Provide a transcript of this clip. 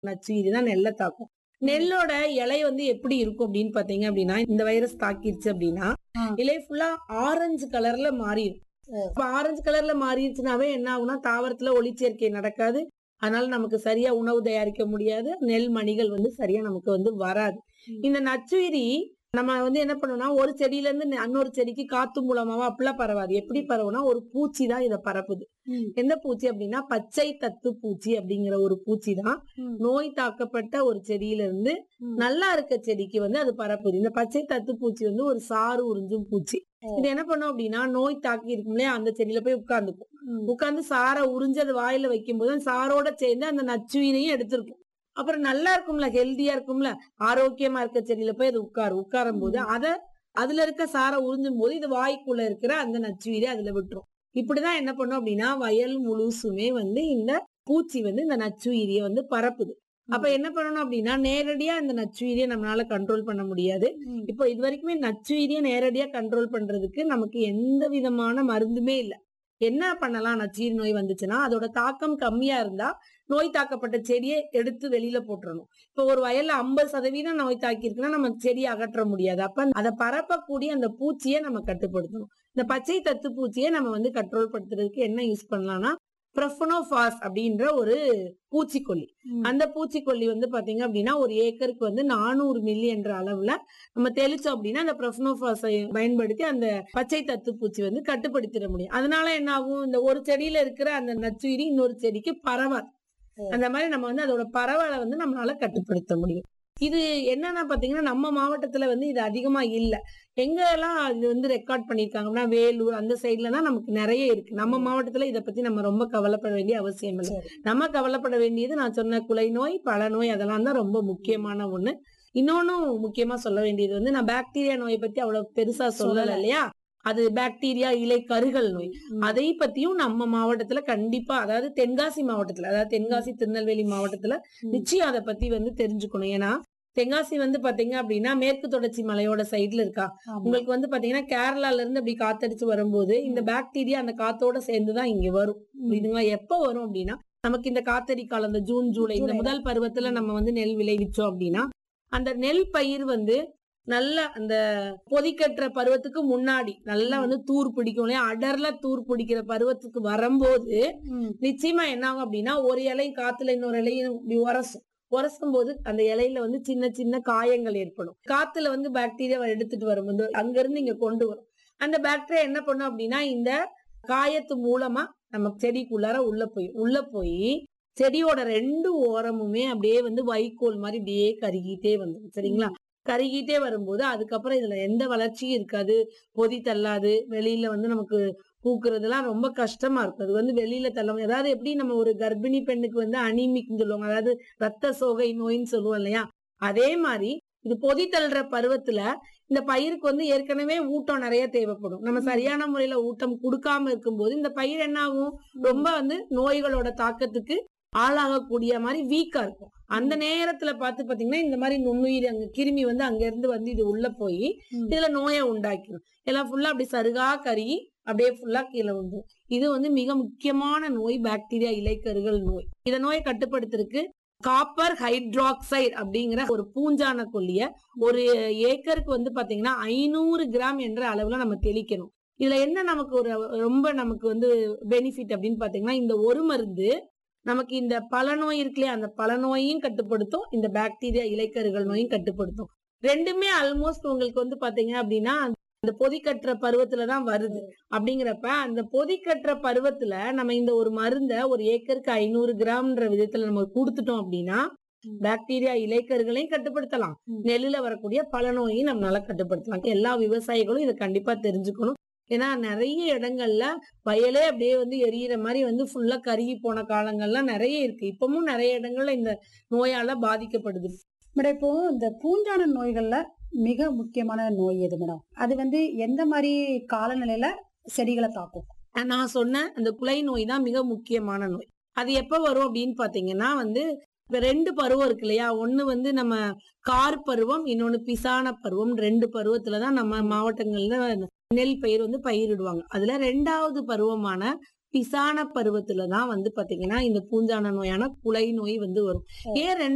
நச்சுயிரி தான் நெல்லை தாக்கும் நெல்லோட இலை வந்து எப்படி இருக்கும் அப்படின்னு பாத்தீங்க அப்படின்னா இந்த வைரஸ் தாக்கிருச்சு அப்படின்னா ஆ. இலை ஃபுல்லா ஆரஞ்சு கலர்ல மாறிடும் ஓ. இப்ப ஆரஞ்சு கலர்ல மாறிடுச்சுனாவே என்ன ஆகும்னா தாவரத்துல ஒளிச்சேர்க்கை நடக்காது அதனால நமக்கு சரியா உணவு தயாரிக்க முடியாது நெல் மணிகள் வந்து சரியா நமக்கு வந்து வராது ம். இந்த நச்சுயிரி நம்ம வந்து என்ன பண்ணோம்னா ஒரு செடியில இருந்து இன்னொரு செடிக்கு காத்து மூலமாவா அப்படிலாம் பரவாது எப்படி பரவுனா ஒரு பூச்சி தான் இதை பரப்புது ம். எந்த பூச்சி அப்படின்னா பச்சை தத்து பூச்சி அப்படிங்கிற ஒரு பூச்சி தான் ம். நோய் தாக்கப்பட்ட ஒரு செடியில இருந்து ம். நல்லா இருக்க செடிக்கு வந்து அது பரப்புது இந்த பச்சை தத்து பூச்சி வந்து ஒரு சாறு உறிஞ்சும் பூச்சி ஓ. இது என்ன பண்ணும் அப்படின்னா நோய் தாக்கி இருக்கும் இல்லையா அந்த செடியில போய் உட்கார்ந்துக்கும் ம். உட்கார்ந்து சாரை உறிஞ்சு அது வாயில வைக்கும்போது அந்த சாரோட சேர்ந்து அந்த நச்சுயினையும் எடுத்திருக்கும் அப்புறம் நல்லா இருக்கும்ல ஹெல்தியா இருக்கும்ல ஆரோக்கியமா இருக்க செடியில போய் அது உட்காரு உட்காரும் போது அத அதுல இருக்க சாரை உறிஞ்சும் போது இது வாய்க்குள்ள இருக்கிற அந்த நச்சுயிரை அதுல விட்டுரும் இப்படிதான் என்ன பண்ணும் அப்படின்னா வயல் முழுசுமே வந்து இந்த பூச்சி வந்து இந்த நச்சுயிரியை வந்து பரப்புது அப்ப என்ன பண்ணணும் அப்படின்னா நேரடியா இந்த நச்சுயிரியை நம்மளால கண்ட்ரோல் பண்ண முடியாது ம். இப்போ இது வரைக்குமே நச்சுயிரியை நேரடியா கண்ட்ரோல் பண்றதுக்கு நமக்கு எந்த விதமான மருந்துமே இல்ல என்ன பண்ணலாம் நச்சுயிரி நோய் வந்துச்சுன்னா அதோட தாக்கம் கம்மியா இருந்தா நோய் தாக்கப்பட்ட செடியை எடுத்து வெளியில போட்டுறணும் இப்போ ஒரு வயல்ல ஐம்பது சதவீதம் நோய் தாக்கி இருக்குன்னா நம்ம செடியை அகற்ற முடியாது அப்ப அதை பரப்பக்கூடிய அந்த பூச்சியை நம்ம கட்டுப்படுத்தணும் இந்த பச்சை தத்து பூச்சியை நம்ம வந்து கண்ட்ரோல் படுத்துறதுக்கு என்ன யூஸ் பண்ணலாம்னா ப்ரொஃபனோஃபாஸ் அப்படின்ற ஒரு பூச்சிக்கொல்லி ம். அந்த பூச்சிக்கொல்லி வந்து பாத்தீங்க அப்படின்னா ஒரு ஏக்கருக்கு வந்து நானூறு மில்லி என்ற அளவுல நம்ம தெளிச்சோம் அப்படின்னா அந்த ப்ரொஃபனோஃபாஸை பயன்படுத்தி அந்த பச்சை தத்து பூச்சி வந்து கட்டுப்படுத்திட முடியும் அதனால என்ன ஆகும் இந்த ஒரு செடியில இருக்கிற அந்த நச்சுயிரி இன்னொரு செடிக்கு பரவாது ஓ. அந்த மாதிரி நம்ம வந்து அதோட பரவலை வந்து நம்மளால கட்டுப்படுத்த முடியும் இது என்னன்னா பாத்தீங்கன்னா நம்ம மாவட்டத்துல வந்து இது அதிகமா இல்ல எங்க எல்லாம் இது வந்து ரெக்கார்ட் பண்ணிருக்காங்கன்னா வேலூர் அந்த சைட்ல தான் நமக்கு நிறைய இருக்கு நம்ம மாவட்டத்துல இத பத்தி நம்ம ரொம்ப கவலைப்பட வேண்டிய அவசியம் இல்லை சரி. நம்ம கவலைப்பட வேண்டியது நான் சொன்ன குலை நோய் பல நோய் அதெல்லாம் தான் ரொம்ப முக்கியமான ஒண்ணு இன்னொன்னும் முக்கியமா சொல்ல வேண்டியது வந்து நான் பாக்டீரியா நோயை பத்தி அவ்வளவு பெருசா சொல்லல சொல்லல. இல்லையா அது பாக்டீரியா இலை கருகள் நோய் ம். அதை பத்தியும் நம்ம மாவட்டத்துல கண்டிப்பா அதாவது தென்காசி மாவட்டத்துல அதாவது தென்காசி திருநெல்வேலி மாவட்டத்துல ம். நிச்சயம் அதை பத்தி வந்து தெரிஞ்சுக்கணும் ஏன்னா தென்காசி வந்து பாத்தீங்க அப்படின்னா மேற்கு தொடர்ச்சி மலையோட சைடுல இருக்கா ஆமா. உங்களுக்கு வந்து பாத்தீங்கன்னா கேரளால இருந்து அப்படி காத்தடிச்சு வரும்போது இந்த பாக்டீரியா அந்த காத்தோட சேர்ந்துதான் இங்க வரும் ம். புரியுதுங்களா எப்ப வரும் அப்படின்னா நமக்கு இந்த காத்தடி காலம் இந்த ஜூன் ஜூலை இந்த ஜூலை. முதல் பருவத்துல நம்ம வந்து நெல் விளைவிச்சோம் அப்படின்னா அந்த நெல் பயிர் வந்து நல்ல அந்த பொதிக்கட்டுற பருவத்துக்கு முன்னாடி நல்லா வந்து தூர் பிடிக்கும் இல்லையா அடர்ல தூர் பிடிக்கிற பருவத்துக்கு வரும்போது ம். நிச்சயமா என்ன ஆகும் அப்படின்னா ஒரு இலை காத்துல இன்னொரு இலையும் இப்படி உரசும் உரசும் போது அந்த இலையில வந்து சின்ன சின்ன காயங்கள் ஏற்படும் காத்துல வந்து பாக்டீரியா எடுத்துட்டு வரும்போது அங்க இருந்து இங்க கொண்டு வரும் அந்த பாக்டீரியா என்ன பண்ணும் அப்படின்னா இந்த காயத்து மூலமா நம்ம செடிக்குள்ளார உள்ள போய் உள்ள போய் செடியோட ரெண்டு ஓரமுமே அப்படியே வந்து வைக்கோல் மாதிரி இப்படியே கருகிட்டே வந்துடும் சரிங்களா கருகிட்டே வரும்போது அதுக்கப்புறம் இதுல எந்த வளர்ச்சியும் இருக்காது பொதி தள்ளாது வெளியில வந்து நமக்கு பூக்குறதுலாம் ரொம்ப கஷ்டமா இருக்கும் அது வந்து வெளியில தள்ள முடியாது. அதாவது எப்படி நம்ம ஒரு கர்ப்பிணி பெண்ணுக்கு வந்து அனிமிக்னு சொல்லுவாங்க அதாவது ரத்த சோகை நோயின்னு சொல்லுவோம் இல்லையா அதே மாதிரி இது பொதி தள்ளுற பருவத்துல இந்த பயிருக்கு வந்து ஏற்கனவே ஊட்டம் நிறைய தேவைப்படும் நம்ம சரியான முறையில ஊட்டம் கொடுக்காம இருக்கும்போது இந்த பயிர் என்ன ஆகும் ரொம்ப வந்து நோய்களோட தாக்கத்துக்கு ஆளாகக்கூடிய மாதிரி வீக்கா இருக்கும் அந்த நேரத்துல பார்த்து பாத்தீங்கன்னா இந்த மாதிரி நுண்ணுயிர் அங்க கிருமி வந்து அங்க இருந்து வந்து இது உள்ள போய் ம். இதுல நோயை உண்டாக்கிடும் எல்லாம் ஃபுல்லா அப்படி சருகா கருகி அப்படியே ஃபுல்லா கீழே வந்துடும் இது வந்து மிக முக்கியமான நோய் பாக்டீரியா இலைக்கருகள் நோய் இந்த நோயை கட்டுப்படுத்துறதுக்கு காப்பர் ஹைட்ராக்சைடு அப்படிங்கிற ஒரு பூஞ்சான கொல்லிய ஒரு ஏக்கருக்கு வந்து பாத்தீங்கன்னா ஐநூறு கிராம் என்ற அளவுல நம்ம தெளிக்கணும் இதுல என்ன நமக்கு ஒரு ரொம்ப நமக்கு வந்து பெனிஃபிட் அப்படின்னு பாத்தீங்கன்னா இந்த ஒரு மருந்து நமக்கு இந்த பல நோய் இருக்குல்லையா அந்த பல நோயையும் கட்டுப்படுத்தும் இந்த பாக்டீரியா இலைக்கருகள் நோயும் கட்டுப்படுத்தும் ரெண்டுமே ஆல்மோஸ்ட் உங்களுக்கு வந்து பாத்தீங்க அப்படின்னா அந்த பொதிக்கட்டுற பருவத்துல தான் வருது அப்படிங்கிறப்ப அந்த பொதிக்கட்டுற பருவத்துல நம்ம இந்த ஒரு மருந்த ஒரு ஏக்கருக்கு ஐநூறு கிராம்ன்ற விதத்துல நம்ம கொடுத்துட்டோம் அப்படின்னா ம். பாக்டீரியா இலைக்கருகளையும் கட்டுப்படுத்தலாம் ம். நெல்லுல வரக்கூடிய பல நோயையும் நம்மளால கட்டுப்படுத்தலாம் எல்லா விவசாயிகளும் இதை கண்டிப்பா தெரிஞ்சுக்கணும் ஏன்னா நிறைய இடங்கள்ல வயலே அப்படியே வந்து எரியிற மாதிரி வந்து ஃபுல்லா கருகி போன காலங்கள்லாம் நிறைய இருக்கு இப்பவும் நிறைய இடங்கள்ல இந்த நோயால பாதிக்கப்படுது மேடம் இப்போ இந்த பூஞ்சான நோய்கள்ல மிக முக்கியமான நோய் எது மேடம் அது வந்து எந்த மாதிரி காலநிலையில செடிகளை தாக்கும் நான் சொன்ன அந்த குலை நோய் தான் மிக முக்கியமான நோய் அது எப்ப வரும் அப்படின்னு பாத்தீங்கன்னா வந்து இப்ப ரெண்டு பருவம் இருக்கு இல்லையா ஒண்ணு வந்து நம்ம கார் பருவம் இன்னொன்னு பிசான பருவம் ரெண்டு பருவத்துலதான் நம்ம மாவட்டங்கள்ல நெல் பயிர் வந்து பயிரிடுவாங்க அதுல ரெண்டாவது பருவமான பிசான பருவத்துல தான் வந்து பாத்தீங்கன்னா இந்த பூஞ்சான நோயான குலை நோய் வந்து வரும் ஏன் ரெண்டு